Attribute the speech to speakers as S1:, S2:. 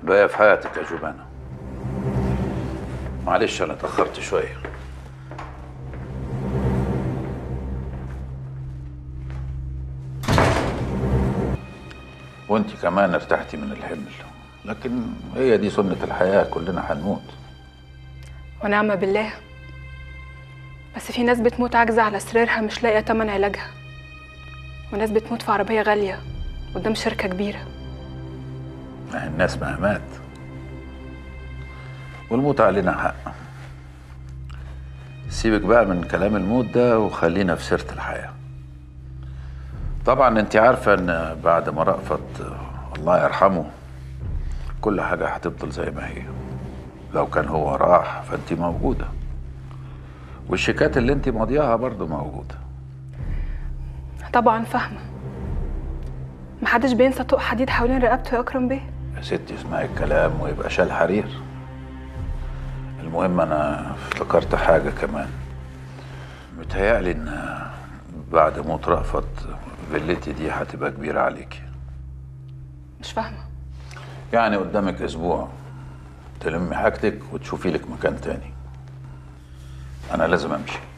S1: باقية في حياتك يا جبانة معلش أنا اتأخرت شوية وانت كمان ارتحتي من الحمل لكن هي دي سنة الحياة كلنا هنموت
S2: ونعم بالله بس في ناس بتموت عاجزة على سريرها مش لاقية تمن علاجها وناس بتموت في عربية غالية قدام شركة كبيرة
S1: ما هي الناس مهمات والموت علينا حق سيبك بقى من كلام الموت ده وخلينا في سيرة الحياة طبعا انت عارفة ان بعد ما رأفت الله يرحمه كل حاجة هتفضل زي ما هي لو كان هو راح فانت موجودة والشيكات اللي انت ماضياها برضه موجودة
S2: طبعا فاهمة محدش بينسى طوق حديد حوالين رقبته يا أكرم بيه
S1: يا ستي اسمعي الكلام ويبقى شال حرير المهم انا افتكرت حاجة كمان متهيألي ان بعد موت رأفت فيلتي دي هتبقى كبيرة عليكي
S2: مش فاهمة
S1: يعني قدامك اسبوع تلمي حاجتك وتشوفي لك مكان تاني انا لازم امشي